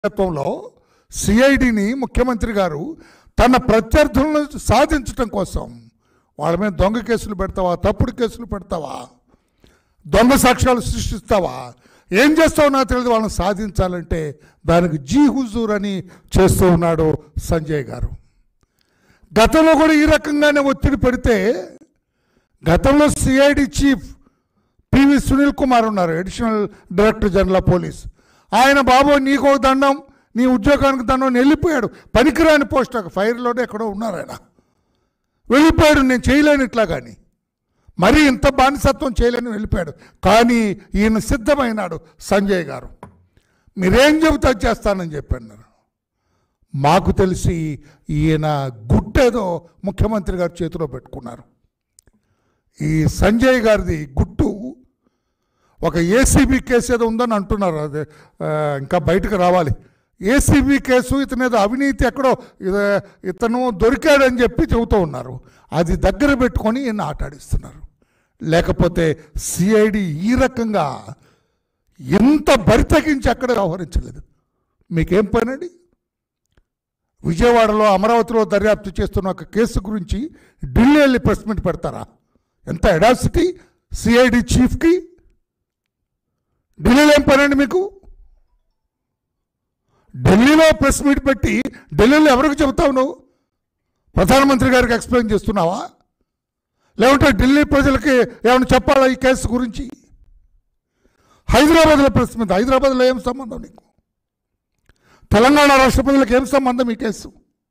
నాయకత్వంలో సిఐడిని ముఖ్యమంత్రి గారు తన ప్రత్యర్థులను సాధించటం కోసం వాళ్ళ మీద దొంగ కేసులు పెడతావా తప్పుడు కేసులు పెడతావా దొంగ సాక్ష్యాలు సృష్టిస్తావా ఏం చేస్తావు నాకు తెలియదు వాళ్ళని సాధించాలంటే దానికి జీ హుజూర్ అని చేస్తూ ఉన్నాడు సంజయ్ గారు గతంలో కూడా ఈ రకంగానే ఒత్తిడి పెడితే గతంలో CID chief PV Sunil Kumar ఉన్నారు additional director general of police ఆయన బాబు నీకు ఒక దండం నీ ఉద్యోగానికి దండం అని వెళ్ళిపోయాడు పనికిరాని పోస్ట్ ఒక ఫైర్లోనే ఎక్కడో ఉన్నారు ఆయన వెళ్ళిపోయాడు నేను చేయలేను ఇట్లా కానీ మరీ ఇంత బానిసత్వం చేయలేని వెళ్ళిపోయాడు కానీ ఈయన సిద్ధమైనాడు సంజయ్ గారు మీరేం చెబుతా చేస్తానని చెప్పన్నారు మాకు తెలిసి ఈయన గుట్టేదో ముఖ్యమంత్రి గారు చేతిలో పెట్టుకున్నారు ఈ సంజయ్ గారిది గుట్టు ఒక ఏసీబీ కేసు ఏదో ఉందని అంటున్నారు అదే ఆ, ఇంకా బయటకు రావాలి ఏసీబీ కేసు ఇతని ఏదో అవినీతి ఎక్కడో ఇద- ఇతను దొరికాడని చెప్పి చెబుతూ ఉన్నారు అది దగ్గర పెట్టుకొని ఈయన ఆటాడిస్తున్నారు లేకపోతే సిఐడి ఈ రకంగా ఎంత బరితెగించి అక్కడ వ్యవహరించలేదు మీకేం పనండి విజయవాడలో అమరావతిలో దర్యాప్తు చేస్తున్న ఒక కేసు గురించి ఢిల్లీ వెళ్ళి ప్రెస్ మీట్ పెడతారా ఎంత ఎడాసిటీ సిఐడి చీఫ్కి ఢిల్లీలో ఏం పనండి మీకు ఢిల్లీలో ప్రెస్ మీట్ పెట్టి ఢిల్లీలో ఎవరికి చెబుతావు నువ్వు ప్రధానమంత్రి గారికి ఎక్స్ప్లెయిన్ చేస్తున్నావా లేకుంటే ఢిల్లీ ప్రజలకి ఏమైనా చెప్పాలా ఈ కేసు గురించి హైదరాబాద్లో ప్రెస్ మీట్ హైదరాబాద్లో ఏం సంబంధం నీకు తెలంగాణ రాష్ట్ర ప్రజలకు ఏం సంబంధం ఈ కేసు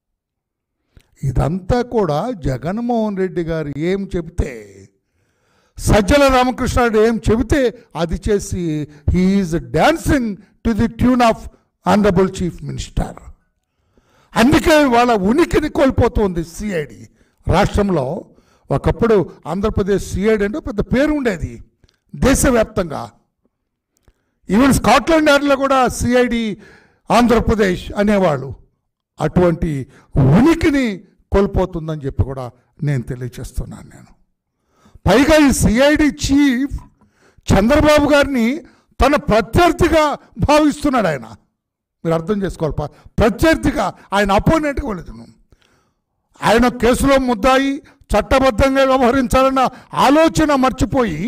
ఇదంతా కూడా జగన్మోహన్ రెడ్డి గారు ఏం చెబితే సజ్జల రామకృష్ణారెడ్డి ఏం చెబితే అది చేసి he's dancing to the tune of honourable chief minister అందుకే వాళ్ళ ఉనికిని కోల్పోతుంది సిఐడి రాష్ట్రంలో ఒకప్పుడు ఆంధ్రప్రదేశ్ సిఐడి అంటే పెద్ద పేరు ఉండేది దేశవ్యాప్తంగా ఈవెన్ స్కాట్లాండ్ యార్డ్లో కూడా సిఐడి ఆంధ్రప్రదేశ్ అనేవాళ్ళు అటువంటి ఉనికిని కోల్పోతుందని చెప్పి కూడా నేను తెలియచేస్తున్నాను నేను పైగా ఈ సిఐడి చీఫ్ చంద్రబాబు గారిని తన ప్రత్యర్థిగా భావిస్తున్నాడు ఆయన మీరు అర్థం చేసుకోవాలి ప- ప్రత్యర్థిగా ఆయన అపోనెంట్గా వెళ్ళదు ఆయన కేసులో ముద్దాయి చట్టబద్ధంగా వ్యవహరించాలన్న ఆలోచన మర్చిపోయి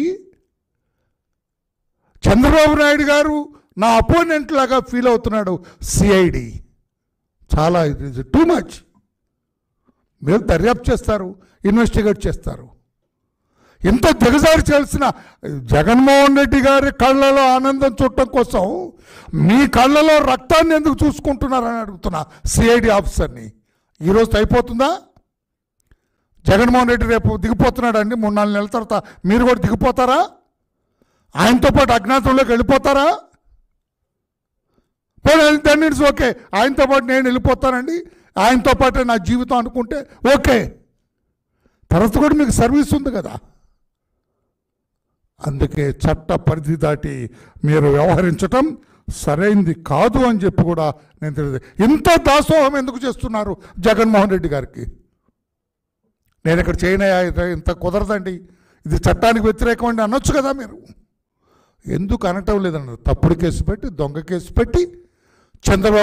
చంద్రబాబు నాయుడు గారు నా అపోనెంట్ లాగా ఫీల్ అవుతున్నాడు సిఐడి చాలా ఇట్ ఇస్ టూ మచ్ మీరు దర్యాప్తు చేస్తారు ఇన్వెస్టిగేట్ చేస్తారు ఎంత దిగజారి చేయాల్సిన జగన్మోహన్ రెడ్డి గారి కళ్ళలో ఆనందం చూడటం కోసం మీ కళ్ళలో రక్తాన్ని ఎందుకు చూసుకుంటున్నారని అడుగుతున్నా సిఐడి ఆఫీసర్ని ఈరోజు అయిపోతుందా జగన్మోహన్ రెడ్డి రేపు దిగిపోతున్నాడండి మూడు నాలుగు నెలల తర్వాత మీరు కూడా దిగిపోతారా ఆయనతో పాటు అజ్ఞాతంలోకి వెళ్ళిపోతారా దాన్ని ఇట్స్ ఓకే ఆయనతో పాటు నేను వెళ్ళిపోతానండి ఆయనతో పాటే నా జీవితం అనుకుంటే ఓకే తర్వాత కూడా మీకు సర్వీస్ ఉంది కదా అందుకే చట్ట పరిధి దాటి మీరు వ్యవహరించటం సరైంది కాదు అని చెప్పి కూడా నేను తెలియదు ఇంత దాసోహం ఎందుకు చేస్తున్నారు జగన్మోహన్ రెడ్డి గారికి నేను ఇక్కడ చేయనయా ఇది ఇంత కుదరదండి ఇది చట్టానికి వ్యతిరేకం అండి అనొచ్చు కదా మీరు ఎందుకు అనటం లేదన్నారు తప్పుడు కేసు పెట్టి దొంగ కేసు పెట్టి చంద్రబాబు